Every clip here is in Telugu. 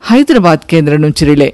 హైదరాబాద్ కేంద్రం నుంచి రిలే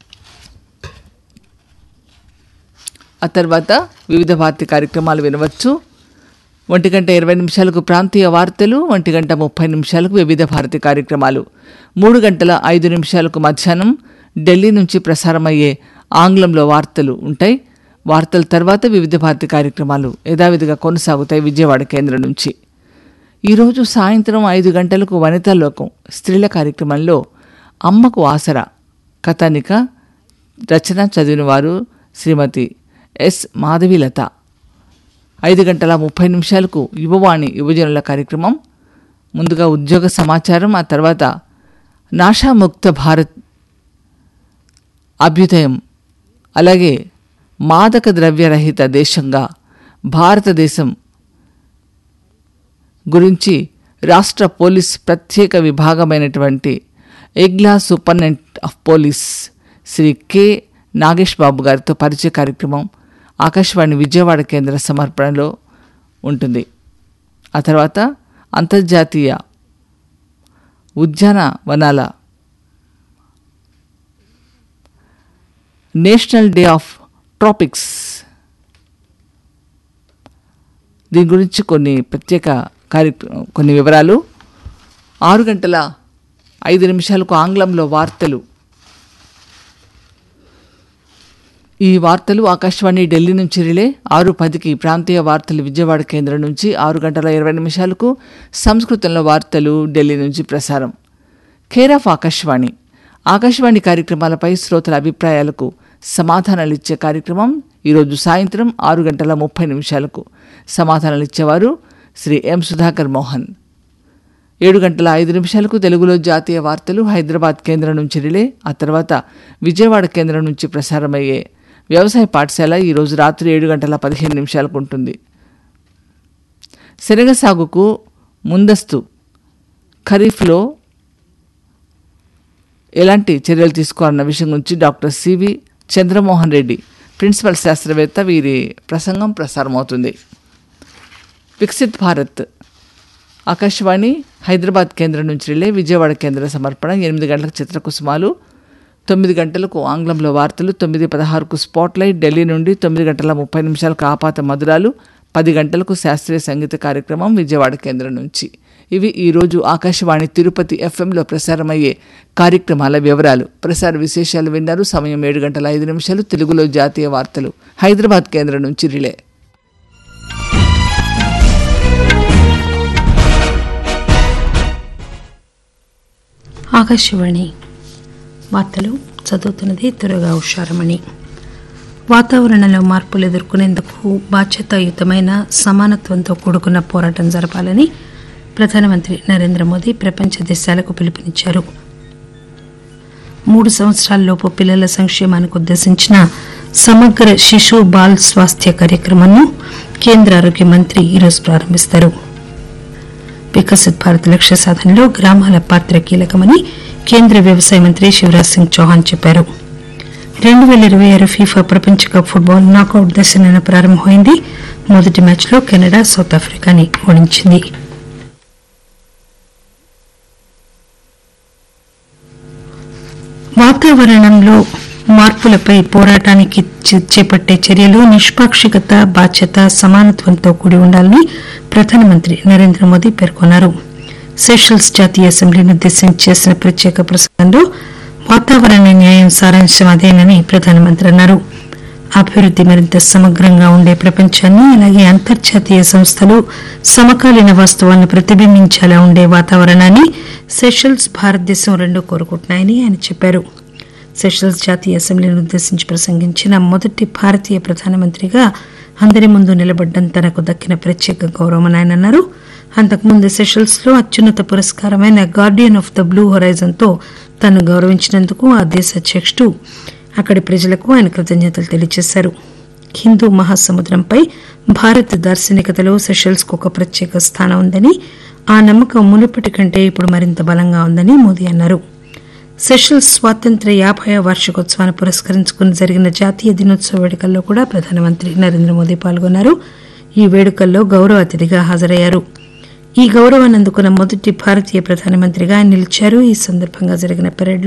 ఆ తర్వాత వివిధ భారతి కార్యక్రమాలు వినవచ్చు ఒంటి గంట ఇరవై నిమిషాలకు ప్రాంతీయ వార్తలు ఒంటి గంట ముప్పై నిమిషాలకు వివిధ భారతి కార్యక్రమాలు మూడు గంటల ఐదు నిమిషాలకు మధ్యాహ్నం ఢిల్లీ నుంచి ప్రసారమయ్యే ఆంగ్లంలో వార్తలు ఉంటాయి వార్తల తర్వాత వివిధ భారతి కార్యక్రమాలు యథావిధిగా కొనసాగుతాయి విజయవాడ కేంద్రం నుంచి ఈరోజు సాయంత్రం ఐదు గంటలకు వనితా లోకం స్త్రీల కార్యక్రమంలో అమ్మకు ఆసరా కథానిక రచన చదివిన వారు శ్రీమతి ఎస్ మాధవీలత ఐదు గంటల ముప్పై నిమిషాలకు యువవాణి యువజనుల కార్యక్రమం ముందుగా ఉద్యోగ సమాచారం ఆ తర్వాత నాశాముక్త భారత్ అభ్యుదయం అలాగే మాదక ద్రవ్యరహిత దేశంగా భారతదేశం గురించి రాష్ట్ర పోలీస్ ప్రత్యేక విభాగమైనటువంటి ఎగ్లా superintendent of police Shri K Nagesh Babu గారితో పరిచయ కార్యక్రమం ఆకాశవాణి విజయవాడ కేంద్ర సమర్పణలో ఉంటుంది ఆ తర్వాత అంతర్జాతీయ ఉద్యాన వనాల నేషనల్ డే ఆఫ్ ట్రాపిక్స్ దీని గురించి కొన్ని ప్రత్యేక కార్యక్రమం కొన్ని వివరాలు ఆరు గంటల ఐదు నిమిషాలకు ఆంగ్లంలో వార్తలు ఈ వార్తలు ఆకాశవాణి ఢిల్లీ నుంచి రిలే ఆరు పదికి ప్రాంతీయ వార్తలు విజయవాడ కేంద్రం నుంచి ఆరు గంటల ఇరవై నిమిషాలకు సంస్కృతంలో వార్తలు ఢిల్లీ నుంచి ప్రసారం కేర్ ఆఫ్ ఆకాశవాణి ఆకాశవాణి కార్యక్రమాలపై శ్రోతల అభిప్రాయాలకు సమాధానాలు ఇచ్చే కార్యక్రమం ఈరోజు సాయంత్రం ఆరు గంటల ముప్పై నిమిషాలకు సమాధానాలు ఇచ్చేవారు శ్రీ ఎం సుధాకర్ మోహన్ ఏడు గంటల ఐదు నిమిషాలకు తెలుగులో జాతీయ వార్తలు హైదరాబాద్ కేంద్రం నుంచి రిలే ఆ తర్వాత విజయవాడ కేంద్రం నుంచి ప్రసారమయ్యే వ్యవసాయ పాఠశాల ఈరోజు రాత్రి ఏడు గంటల పదిహేను నిమిషాలకు ఉంటుంది శనగ సాగుకు ముందస్తు ఖరీఫ్లో ఎలాంటి చర్యలు తీసుకోవాలన్న విషయం గురించి doctor CV Chandramohan Reddy principal శాస్త్రవేత్త వీరి ప్రసంగం ప్రసారమవుతుంది వికసిత్ భారత్ ఆకాశవాణి హైదరాబాద్ కేంద్రం నుంచి వెళ్ళే విజయవాడ కేంద్ర సమర్పణ ఎనిమిది గంటలకు చిత్రకుసుమాలు తొమ్మిది గంటలకు ఆంగ్లంలో వార్తలు తొమ్మిది పదహారుకు స్పాట్లైట్ ఢిల్లీ నుండి తొమ్మిది గంటల ముప్పై నిమిషాలకు ఆపాత మధురాలు పది గంటలకు శాస్త్రీయ సంగీత కార్యక్రమం విజయవాడ కేంద్రం నుంచి ఇవి ఈరోజు ఆకాశవాణి తిరుపతి ఎఫ్ఎంలో ప్రసారమయ్యే కార్యక్రమాల వివరాలు ప్రసార విశేషాలు విన్నారు సమయం ఏడు గంటల ఐదు నిమిషాలు తెలుగులో జాతీయ వార్తలు హైదరాబాద్ కేంద్రం నుంచి రిలే ఆకాశవాణి వార్తలు చదువుతున్నది త్వరగా ఉషారమణి వాతావరణంలో మార్పులు ఎదుర్కొనేందుకు బాధ్యతాయుతమైన సమానత్వంతో కూడుకున్న పోరాటం జరపాలని ప్రధానమంత్రి నరేంద్ర మోదీ ప్రపంచ దేశాలకు పిలుపునిచ్చారు మూడు సంవత్సరాలలోపు పిల్లల సంక్షేమానికి ఉద్దేశించిన సమగ్ర శిశు బాల్ స్వాస్థ్య కార్యక్రమాన్ని కేంద్ర ఆరోగ్య మంత్రి ఈరోజు ప్రారంభిస్తారు వికసిత్ భారత్ లక్ష్య సాధనలో గ్రామాల పాత్ర కీలకమని కేంద్ర వ్యవసాయ మంత్రి శివరాజ్ సింగ్ చౌహాన్ చెప్పారు రెండు వేల ఇరవై ఆరు ఫీఫా ప్రపంచ కప్ ఫుట్బాల్ నాకౌట్ దశ నిన్న ప్రారంభమైంది మొదటి మ్యాచ్లో కెనడా సౌత్ ఆఫ్రికాని ఓడించింది వాతావరణంలో మార్పులపై పోరాటానికి చే- చేపట్టే చర్యలు నిష్పాక్షికత బాధ్యత సమానత్వంతో కూడి ఉండాలని ప్రధానమంత్రి నరేంద్ర మోదీ పేర్కొన్నారు సెషల్స్ జాతీయ అసెంబ్లీని ఉద్దేశించి చేసిన ప్రత్యేక ప్రసంగంలో వాతావరణ న్యాయం సారాంశం అదేనని ప్రధానమంత్రి అన్నారు అభివృద్ధి మరింత సమగ్రంగా ఉండే ప్రపంచాన్ని అలాగే అంతర్జాతీయ సంస్థలు సమకాలీన వాస్తవాలను ప్రతిబింబించేలా ఉండే వాతావరణాన్ని సెషల్స్ భారతదేశం రెండూ కోరుకుంటున్నాయని ఆయన చెప్పారు సెషల్స్ జాతీయ అసెంబ్లీని ఉద్దేశించి ప్రసంగించిన మొదటి భారతీయ ప్రధానమంత్రిగా అందరి ముందు నిలబడ్డం తనకు దక్కిన ప్రత్యేక గౌరవమని ఆయన అన్నారు అంతకుముందు సెషల్స్ లో అత్యున్నత పురస్కారమైన Guardian of the Blue Horizon తో తను గౌరవించినందుకు ఆ దేశ అధ్యక్షుడు అక్కడి ప్రజలకు ఆయన కృతజ్ఞతలు తెలియజేశారు హిందూ మహాసముద్రంపై భారత్ దార్శనికతలో సెషల్స్ కు ఒక ప్రత్యేక స్థానం ఉందని ఆ నమ్మకం మునుపటి కంటే ఇప్పుడు మరింత బలంగా ఉందని మోదీ అన్నారు సెషల్స్ స్వాతంత్ర యాభై వార్షికోత్సవాన్ని పురస్కరించుకుని జరిగిన జాతీయ దినోత్సవ వేడుకల్లో కూడా ప్రధానమంత్రి నరేంద్ర మోదీ పాల్గొన్నారు ఈ వేడుకల్లో గౌరవ అతిథిగా హాజరయ్యారు ఈ గౌరవాన్ని అందుకున్న మొదటి భారతీయ ప్రధానమంత్రిగా ఆయన నిలిచారు ఈ సందర్భంగా జరిగిన పెరేడ్